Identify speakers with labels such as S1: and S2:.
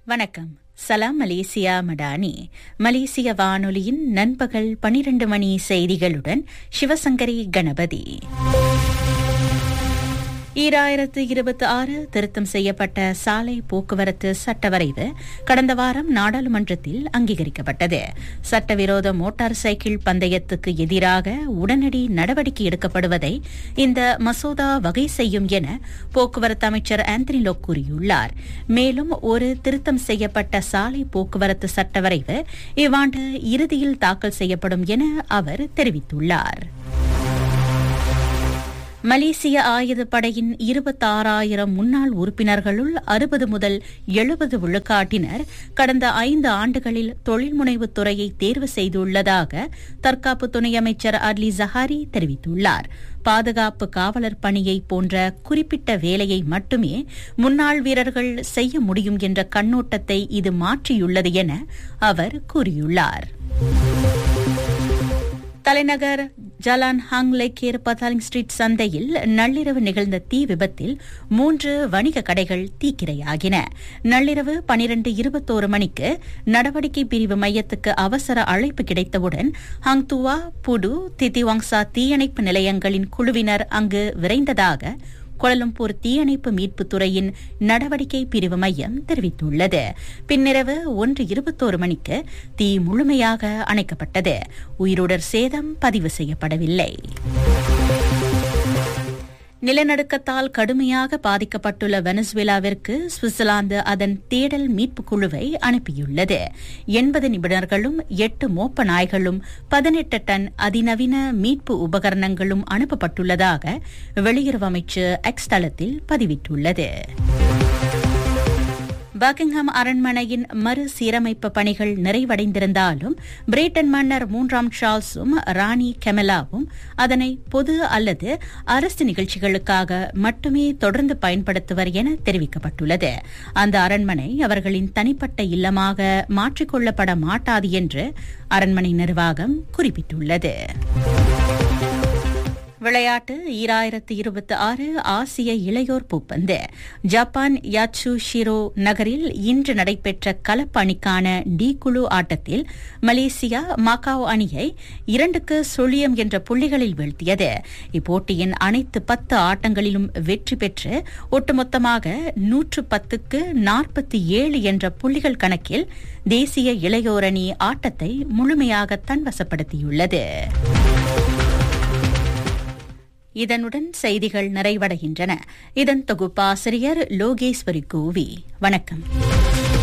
S1: வணக்கம் சலாம் மலேசியா மடானி மலேசிய வானொலியின் நண்பகல் பனிரண்டு மணி செய்திகளுடன் சிவசங்கரி கணபதி ஈராயிரத்து இருபத்தி ஆறு திருத்தம் செய்யப்பட்ட சாலை போக்குவரத்து சட்டவரைவு கடந்த வாரம் நாடாளுமன்றத்தில் அங்கீகரிக்கப்பட்டது சட்டவிரோத மோட்டார் சைக்கிள் பந்தயத்துக்கு எதிராக உடனடி நடவடிக்கை எடுக்கப்படுவதை இந்த மசோதா வகை செய்யும் என போக்குவரத்து அமைச்சர் ஆந்தனி லோக் கூறியுள்ளார் மேலும் ஒரு திருத்தம் செய்யப்பட்ட சாலை போக்குவரத்து சட்டவரைவு இவ்வாண்டு இறுதியில் தாக்கல் செய்யப்படும் என அவர் தெரிவித்துள்ளார் மலேசிய ஆயுதப்படையின் இருபத்தாறாயிரம் முன்னாள் உறுப்பினர்களுள் அறுபது முதல் எழுபது விழுக்காட்டினர் கடந்த ஐந்து ஆண்டுகளில் தொழில்முனைவுத் துறையை தேர்வு செய்துள்ளதாக தற்காப்பு துணை அமைச்சர் அர்லி ஜஹாரி தெரிவித்துள்ளார் பாதுகாப்பு காவலர் பணியை போன்ற குறிப்பிட்ட வேலையை மட்டுமே முன்னாள் வீரர்கள் செய்ய முடியும் என்ற கண்ணோட்டத்தை இது மாற்றியுள்ளது என அவர் கூறியுள்ளார் தலைநகர் ஜலான் ஹாங் லேக்கேர் பதாலிங் ஸ்ட்ரீட் சந்தையில் நள்ளிரவு நிகழ்ந்த தீ விபத்தில் மூன்று வணிக கடைகள் தீக்கிரையாகின நள்ளிரவு பனிரண்டு இருபத்தோரு மணிக்கு நடவடிக்கை பிரிவு மையத்துக்கு அவசர அழைப்பு கிடைத்தவுடன் ஹங்துவா புடு திதிவாங்சா தீயணைப்பு நிலையங்களின் குழுவினர் அங்கு விரைந்ததாக கோலம்பூர் தீயணைப்பு மீட்புத் துறையின் நடவடிக்கை பிரிவு மையம் தெரிவித்துள்ளது பின்னிரவு ஒன்று இருபத்தோரு மணிக்கு தீ முழுமையாக அணைக்கப்பட்டது உயிருடர் சேதம் பதிவு செய்யப்படவில்லை நிலநடுக்கத்தால் கடுமையாக பாதிக்கப்பட்டுள்ள வெனசுவேலாவிற்கு சுவிட்சர்லாந்து அதன் தேடல் மீட்புக் குழுவை அனுப்பியுள்ளது எண்பது நிபுணர்களும் எட்டு மோப்ப நாய்களும் பதினெட்டு டன் அதிநவீன மீட்பு உபகரணங்களும் அனுப்பப்பட்டுள்ளதாக வெளியுறவு அமைச்சு எக்ஸ் தளத்தில் பதிவிட்டுள்ளது பக்கிங்ஹாம் அரண்மனையின் மறுசீரமைப்பு பணிகள் நிறைவடைந்திருந்தாலும் பிரிட்டன் மன்னர் மூன்றாம் சார்ல்ஸும் ராணி கெமலாவும் அதனை பொது அல்லது அரசு நிகழ்ச்சிகளுக்காக மட்டுமே தொடர்ந்து பயன்படுத்துவர் என தெரிவிக்கப்பட்டுள்ளது அந்த அரண்மனை அவர்களின் தனிப்பட்ட இல்லமாக மாற்றிக்கொள்ளப்பட மாட்டாது என்று அரண்மனை நிர்வாகம் குறிப்பிட்டுள்ளது விளையாட்டு ஈராயிரத்து இருபத்தி ஆறு ஆசிய இளையோர் பூப்பந்து ஜப்பான் யாட்சு ஷிரோ நகரில் இன்று நடைபெற்ற கலப்பு அணிக்கான டி குழு ஆட்டத்தில் மலேசியா மகாவ் அணியை இரண்டுக்கு சுழியம் என்ற புள்ளிகளில் வீழ்த்தியது இப்போட்டியின் அனைத்து பத்து ஆட்டங்களிலும் வெற்றி பெற்று ஒட்டுமொத்தமாக நூற்று பத்துக்கு நாற்பத்தி ஏழு என்ற புள்ளிகள் கணக்கில் தேசிய இளையோர் அணி ஆட்டத்தை முழுமையாக தன்வசப்படுத்தியுள்ளது இதனுடன் செய்திகள் நிறைவடைகின்றன இதன் தொகுப்பாசிரியர் லோகேஸ்வரி கோவி வணக்கம்